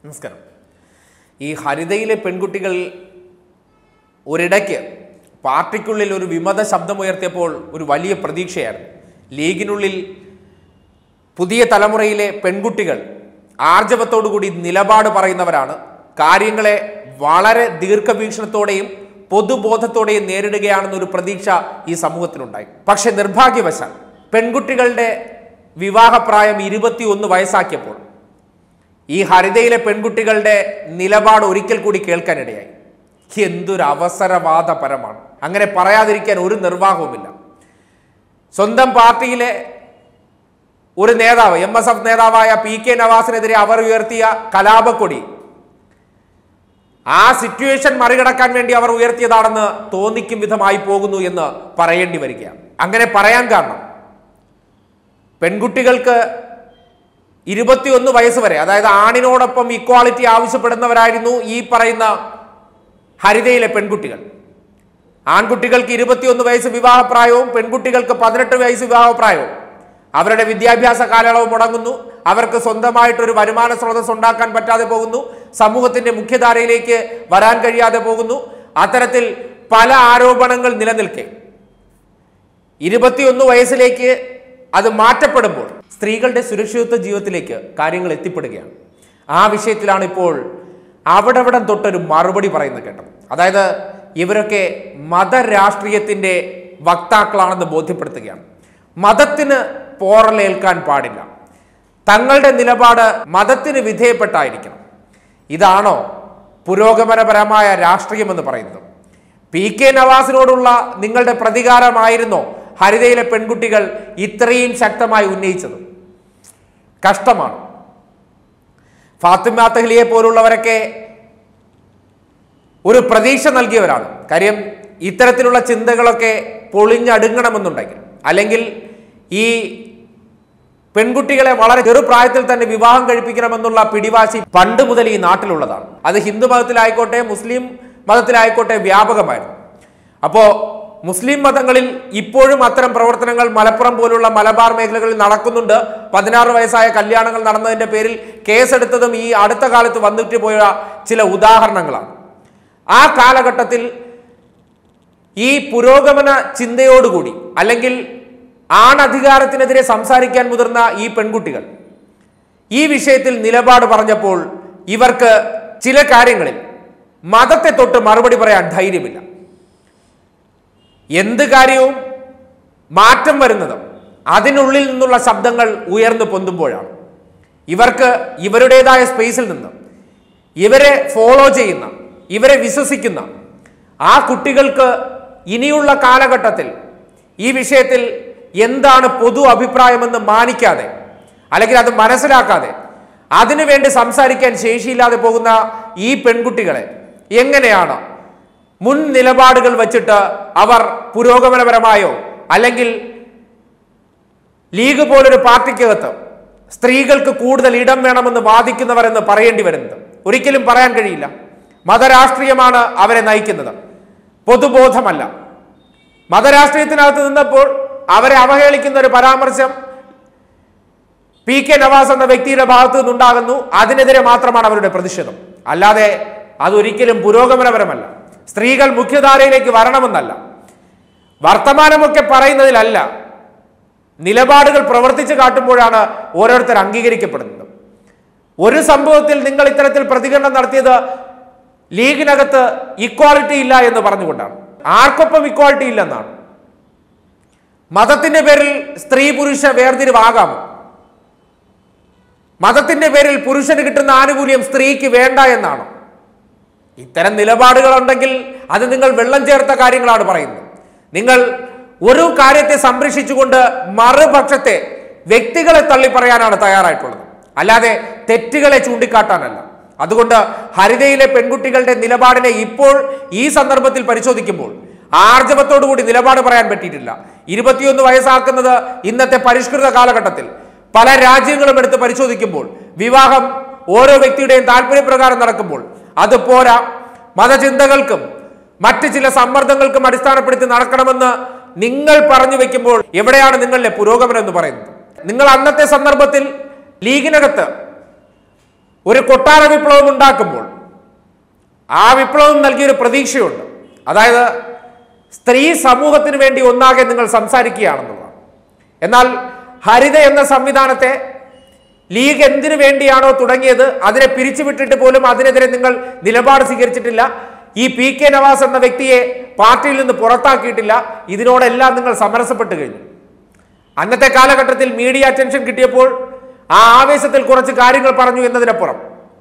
നമസ്കാരം ഈ ഹരിതയിലെ പെൺകുട്ടികൾ ഒരിടയ്ക്ക് പാർട്ടിക്കുള്ളിൽ ഒരു വിമത ശബ്ദമുയർത്തിയപ്പോൾ ഒരു വലിയ പ്രതീക്ഷയായിരുന്നു ലീഗിനുള്ളിൽ പുതിയ തലമുറയിലെ പെൺകുട്ടികൾ ആർജവത്തോടുകൂടി നിലപാട് പറയുന്നവരാണ് കാര്യങ്ങളെ വളരെ ദീർഘവീക്ഷണത്തോടെയും പൊതുബോധത്തോടെയും നേരിടുകയാണെന്നൊരു പ്രതീക്ഷ ഈ സമൂഹത്തിനുണ്ടായി പക്ഷെ നിർഭാഗ്യവശാൽ പെൺകുട്ടികളുടെ വിവാഹപ്രായം ഇരുപത്തിയൊന്ന് വയസ്സാക്കിയപ്പോൾ ഈ ഹരിതയിലെ പെൺകുട്ടികളുടെ നിലപാട് ഒരിക്കൽ കൂടി കേൾക്കാനിടയായി എന്തൊരു അവസരവാദപരമാണ് അങ്ങനെ പറയാതിരിക്കാൻ ഒരു നിർവാഹവുമില്ല സ്വന്തം പാർട്ടിയിലെ ഒരു നേതാവ് എം എസ് എഫ് നേതാവായ പി കെ നവാസിനെതിരെ അവർ ഉയർത്തിയ കലാപക്കൊടി ആ സിറ്റുവേഷൻ മറികടക്കാൻ വേണ്ടി അവർ ഉയർത്തിയതാണെന്ന് തോന്നിക്കും വിധമായി പോകുന്നു എന്ന് പറയേണ്ടി വരികയാണ് അങ്ങനെ പറയാൻ കാരണം പെൺകുട്ടികൾക്ക് ഇരുപത്തിയൊന്ന് വയസ്സ് വരെ അതായത് ആണിനോടൊപ്പം ഇക്വാളിറ്റി ആവശ്യപ്പെടുന്നവരായിരുന്നു ഈ പറയുന്ന ഹരിതയിലെ പെൺകുട്ടികൾ ആൺകുട്ടികൾക്ക് ഇരുപത്തിയൊന്ന് വയസ്സ് വിവാഹപ്രായവും പെൺകുട്ടികൾക്ക് പതിനെട്ട് വയസ്സ് വിവാഹപ്രായവും അവരുടെ വിദ്യാഭ്യാസ കാലയളവ് മുടങ്ങുന്നു അവർക്ക് സ്വന്തമായിട്ടൊരു വരുമാന സ്രോതസ് ഉണ്ടാക്കാൻ പറ്റാതെ പോകുന്നു സമൂഹത്തിന്റെ മുഖ്യധാരയിലേക്ക് വരാൻ കഴിയാതെ പോകുന്നു അത്തരത്തിൽ പല ആരോപണങ്ങൾ നിലനിൽക്കെ ഇരുപത്തിയൊന്ന് വയസ്സിലേക്ക് അത് മാറ്റപ്പെടുമ്പോൾ സ്ത്രീകളുടെ സുരക്ഷിതത്വ ജീവിതത്തിലേക്ക് കാര്യങ്ങൾ എത്തിപ്പെടുകയാണ് ആ വിഷയത്തിലാണ് ഇപ്പോൾ അവിടവിടം തൊട്ടൊരു മറുപടി പറയുന്നത് കേട്ടത് അതായത് ഇവരൊക്കെ മതരാഷ്ട്രീയത്തിന്റെ വക്താക്കളാണെന്ന് ബോധ്യപ്പെടുത്തുകയാണ് മതത്തിന് പോറലേൽക്കാൻ പാടില്ല തങ്ങളുടെ നിലപാട് മതത്തിന് വിധേയപ്പെട്ടായിരിക്കണം ഇതാണോ പുരോഗമനപരമായ രാഷ്ട്രീയമെന്ന് പറയുന്നത് പി കെ നവാസിനോടുള്ള നിങ്ങളുടെ പ്രതികാരമായിരുന്നോ ഹരിതയിലെ പെൺകുട്ടികൾ ഇത്രയും ശക്തമായി ഉന്നയിച്ചത് കഷ്ടമാണ് ഫാത്തിമ തഹ്ലിയെ പോലുള്ളവരൊക്കെ ഒരു പ്രതീക്ഷ നൽകിയവരാണ് കാര്യം ഇത്തരത്തിലുള്ള ചിന്തകളൊക്കെ പൊളിഞ്ഞടുങ്ങണമെന്നുണ്ടെങ്കിൽ അല്ലെങ്കിൽ ഈ പെൺകുട്ടികളെ വളരെ ചെറുപ്രായത്തിൽ തന്നെ വിവാഹം കഴിപ്പിക്കണമെന്നുള്ള പിടിവാശി പണ്ട് മുതൽ ഈ നാട്ടിലുള്ളതാണ് അത് ഹിന്ദു മതത്തിലായിക്കോട്ടെ മുസ്ലിം മതത്തിലായിക്കോട്ടെ വ്യാപകമായിരുന്നു അപ്പോ മുസ്ലിം മതങ്ങളിൽ ഇപ്പോഴും അത്തരം പ്രവർത്തനങ്ങൾ മലപ്പുറം പോലുള്ള മലബാർ മേഖലകളിൽ നടക്കുന്നുണ്ട് പതിനാറ് വയസ്സായ കല്യാണങ്ങൾ നടന്നതിന്റെ പേരിൽ കേസെടുത്തതും ഈ അടുത്ത കാലത്ത് വന്നിട്ട് പോയ ചില ഉദാഹരണങ്ങളാണ് ആ കാലഘട്ടത്തിൽ ഈ പുരോഗമന ചിന്തയോടുകൂടി അല്ലെങ്കിൽ ആണധികാരത്തിനെതിരെ സംസാരിക്കാൻ മുതിർന്ന ഈ പെൺകുട്ടികൾ ഈ വിഷയത്തിൽ നിലപാട് പറഞ്ഞപ്പോൾ ഇവർക്ക് ചില കാര്യങ്ങളിൽ മതത്തെ തൊട്ട് മറുപടി പറയാൻ ധൈര്യമില്ല എന്ത് കാര്യവും മാറ്റം വരുന്നതും അതിനുള്ളിൽ നിന്നുള്ള ശബ്ദങ്ങൾ ഉയർന്നു പൊന്തുമ്പോഴാണ് ഇവർക്ക് ഇവരുടേതായ സ്പേസിൽ നിന്ന് ഇവരെ ഫോളോ ചെയ്യുന്ന ഇവരെ വിശ്വസിക്കുന്ന ആ കുട്ടികൾക്ക് ഇനിയുള്ള കാലഘട്ടത്തിൽ ഈ വിഷയത്തിൽ എന്താണ് പൊതു അഭിപ്രായമെന്ന് മാനിക്കാതെ അല്ലെങ്കിൽ അത് മനസ്സിലാക്കാതെ അതിനുവേണ്ടി സംസാരിക്കാൻ ശേഷിയില്ലാതെ പോകുന്ന ഈ പെൺകുട്ടികളെ എങ്ങനെയാണ് മുൻ നിലപാടുകൾ വച്ചിട്ട് അവർ പുരോഗമനപരമായോ അല്ലെങ്കിൽ ലീഗ് പോലൊരു പാർട്ടിക്കകത്ത് സ്ത്രീകൾക്ക് കൂടുതൽ ഇടം വേണമെന്ന് വാദിക്കുന്നവരെന്ന് പറയേണ്ടി വരുന്നത് ഒരിക്കലും പറയാൻ കഴിയില്ല മതരാഷ്ട്രീയമാണ് അവരെ നയിക്കുന്നത് പൊതുബോധമല്ല മതരാഷ്ട്രീയത്തിനകത്ത് നിന്നപ്പോൾ അവരെ അവഹേളിക്കുന്ന ഒരു പരാമർശം പി കെ നവാസ് എന്ന വ്യക്തിയുടെ ഭാഗത്തു നിന്നുണ്ടാകുന്നു അതിനെതിരെ മാത്രമാണ് അവരുടെ പ്രതിഷേധം അല്ലാതെ അതൊരിക്കലും പുരോഗമനപരമല്ല സ്ത്രീകൾ മുഖ്യധാരയിലേക്ക് വരണമെന്നല്ല വർത്തമാനമൊക്കെ പറയുന്നതിലല്ല നിലപാടുകൾ പ്രവർത്തിച്ചു കാട്ടുമ്പോഴാണ് ഓരോരുത്തർ അംഗീകരിക്കപ്പെടുന്നത് ഒരു സംഭവത്തിൽ നിങ്ങൾ ഇത്തരത്തിൽ പ്രതികരണം നടത്തിയത് ലീഗിനകത്ത് ഇക്വാളിറ്റി ഇല്ല എന്ന് പറഞ്ഞുകൊണ്ടാണ് ആർക്കൊപ്പം ഇക്വാളിറ്റി ഇല്ലെന്നാണ് മതത്തിന്റെ പേരിൽ സ്ത്രീ പുരുഷ വേർതിരിവാകാമോ മതത്തിന്റെ പേരിൽ പുരുഷന് കിട്ടുന്ന ആനുകൂല്യം സ്ത്രീക്ക് വേണ്ട എന്നാണോ ഇത്തരം നിലപാടുകളുണ്ടെങ്കിൽ അത് നിങ്ങൾ വെള്ളം ചേർത്ത കാര്യങ്ങളാണ് പറയുന്നത് നിങ്ങൾ ഒരു കാര്യത്തെ സംരക്ഷിച്ചുകൊണ്ട് മറുപക്ഷത്തെ വ്യക്തികളെ തള്ളി പറയാനാണ് തയ്യാറായിട്ടുള്ളത് അല്ലാതെ തെറ്റുകളെ ചൂണ്ടിക്കാട്ടാനല്ല അതുകൊണ്ട് ഹരിതയിലെ പെൺകുട്ടികളുടെ നിലപാടിനെ ഇപ്പോൾ ഈ സന്ദർഭത്തിൽ പരിശോധിക്കുമ്പോൾ ആർജവത്തോടുകൂടി നിലപാട് പറയാൻ പറ്റിയിട്ടില്ല ഇരുപത്തിയൊന്ന് വയസ്സാക്കുന്നത് ഇന്നത്തെ പരിഷ്കൃത കാലഘട്ടത്തിൽ പല രാജ്യങ്ങളും എടുത്ത് പരിശോധിക്കുമ്പോൾ വിവാഹം ഓരോ വ്യക്തിയുടെയും താല്പര്യപ്രകാരം നടക്കുമ്പോൾ അത് പോരാ മതചിന്തകൾക്കും മറ്റ് ചില സമ്മർദ്ദങ്ങൾക്കും അടിസ്ഥാനപ്പെടുത്തി നടക്കണമെന്ന് നിങ്ങൾ പറഞ്ഞു വെക്കുമ്പോൾ എവിടെയാണ് നിങ്ങളുടെ പുരോഗമനം എന്ന് പറയുന്നത് നിങ്ങൾ അന്നത്തെ സന്ദർഭത്തിൽ ലീഗിനകത്ത് ഒരു കൊട്ടാര വിപ്ലവം ഉണ്ടാക്കുമ്പോൾ ആ വിപ്ലവം നൽകിയൊരു പ്രതീക്ഷയുണ്ട് അതായത് സ്ത്രീ സമൂഹത്തിന് വേണ്ടി ഒന്നാകെ നിങ്ങൾ സംസാരിക്കുകയാണെന്നുള്ളതാണ് എന്നാൽ ഹരിത എന്ന സംവിധാനത്തെ ലീഗ് എന്തിനു വേണ്ടിയാണോ തുടങ്ങിയത് അതിനെ പിരിച്ചുവിട്ടിട്ട് പോലും അതിനെതിരെ നിങ്ങൾ നിലപാട് സ്വീകരിച്ചിട്ടില്ല ഈ പി കെ നവാസ് എന്ന വ്യക്തിയെ പാർട്ടിയിൽ നിന്ന് പുറത്താക്കിയിട്ടില്ല ഇതിനോടെല്ലാം നിങ്ങൾ സമരസപ്പെട്ട് കഴിഞ്ഞു അന്നത്തെ കാലഘട്ടത്തിൽ മീഡിയ അറ്റൻഷൻ കിട്ടിയപ്പോൾ ആ ആവേശത്തിൽ കുറച്ച് കാര്യങ്ങൾ പറഞ്ഞു എന്നതിനപ്പുറം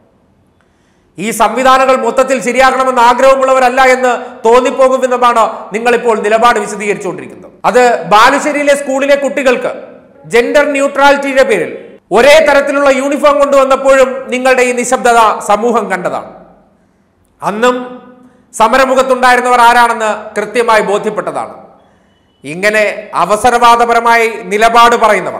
ഈ സംവിധാനങ്ങൾ മൊത്തത്തിൽ ശരിയാക്കണമെന്ന് ആഗ്രഹമുള്ളവരല്ല എന്ന് തോന്നിപ്പോകുമെന്നതാണ് നിങ്ങളിപ്പോൾ നിലപാട് വിശദീകരിച്ചുകൊണ്ടിരിക്കുന്നത് അത് ബാലുശ്ശേരിയിലെ സ്കൂളിലെ കുട്ടികൾക്ക് ജെൻഡർ ന്യൂട്രാലിറ്റിയുടെ പേരിൽ ഒരേ തരത്തിലുള്ള യൂണിഫോം കൊണ്ടുവന്നപ്പോഴും നിങ്ങളുടെ ഈ നിശബ്ദത സമൂഹം കണ്ടതാണ് അന്നും സമരമുഖത്തുണ്ടായിരുന്നവർ ആരാണെന്ന് കൃത്യമായി ബോധ്യപ്പെട്ടതാണ് ഇങ്ങനെ അവസരവാദപരമായി നിലപാട് പറയുന്നവർ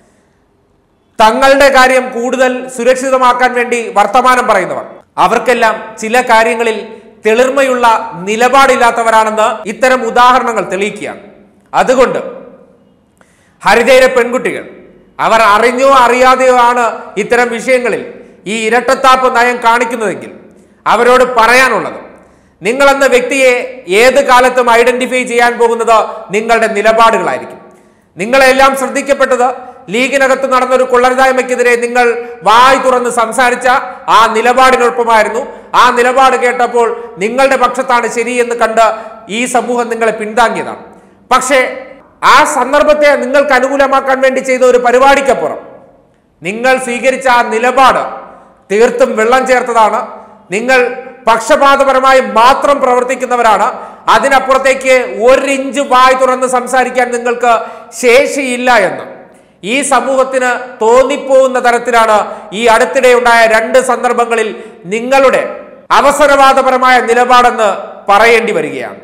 തങ്ങളുടെ കാര്യം കൂടുതൽ സുരക്ഷിതമാക്കാൻ വേണ്ടി വർത്തമാനം പറയുന്നവർ അവർക്കെല്ലാം ചില കാര്യങ്ങളിൽ തെളിർമയുള്ള നിലപാടില്ലാത്തവരാണെന്ന് ഇത്തരം ഉദാഹരണങ്ങൾ തെളിയിക്കുകയാണ് അതുകൊണ്ട് ഹരിതയിലെ പെൺകുട്ടികൾ അവർ അറിഞ്ഞോ അറിയാതെയോ ആണ് ഇത്തരം വിഷയങ്ങളിൽ ഈ ഇരട്ടത്താപ്പ് നയം കാണിക്കുന്നതെങ്കിൽ അവരോട് പറയാനുള്ളത് നിങ്ങളെന്ന വ്യക്തിയെ ഏത് കാലത്തും ഐഡന്റിഫൈ ചെയ്യാൻ പോകുന്നത് നിങ്ങളുടെ നിലപാടുകളായിരിക്കും നിങ്ങളെല്ലാം ശ്രദ്ധിക്കപ്പെട്ടത് ലീഗിനകത്ത് നടന്ന ഒരു കൊള്ളരുതായ്മയ്ക്കെതിരെ നിങ്ങൾ വായ് തുറന്ന് സംസാരിച്ച ആ നിലപാടിനൊപ്പമായിരുന്നു ആ നിലപാട് കേട്ടപ്പോൾ നിങ്ങളുടെ പക്ഷത്താണ് ശരിയെന്ന് കണ്ട് ഈ സമൂഹം നിങ്ങളെ പിന്താങ്ങിയതാണ് പക്ഷേ ആ സന്ദർഭത്തെ നിങ്ങൾക്ക് അനുകൂലമാക്കാൻ വേണ്ടി ചെയ്ത ഒരു പരിപാടിക്കപ്പുറം നിങ്ങൾ സ്വീകരിച്ച ആ നിലപാട് തീർത്തും വെള്ളം ചേർത്തതാണ് നിങ്ങൾ പക്ഷപാതപരമായി മാത്രം പ്രവർത്തിക്കുന്നവരാണ് അതിനപ്പുറത്തേക്ക് ഒരിഞ്ച് വായ് തുറന്ന് സംസാരിക്കാൻ നിങ്ങൾക്ക് ശേഷിയില്ല എന്ന് ഈ സമൂഹത്തിന് തോന്നിപ്പോകുന്ന തരത്തിലാണ് ഈ അടുത്തിടെ ഉണ്ടായ രണ്ട് സന്ദർഭങ്ങളിൽ നിങ്ങളുടെ അവസരവാദപരമായ നിലപാടെന്ന് പറയേണ്ടി വരികയാണ്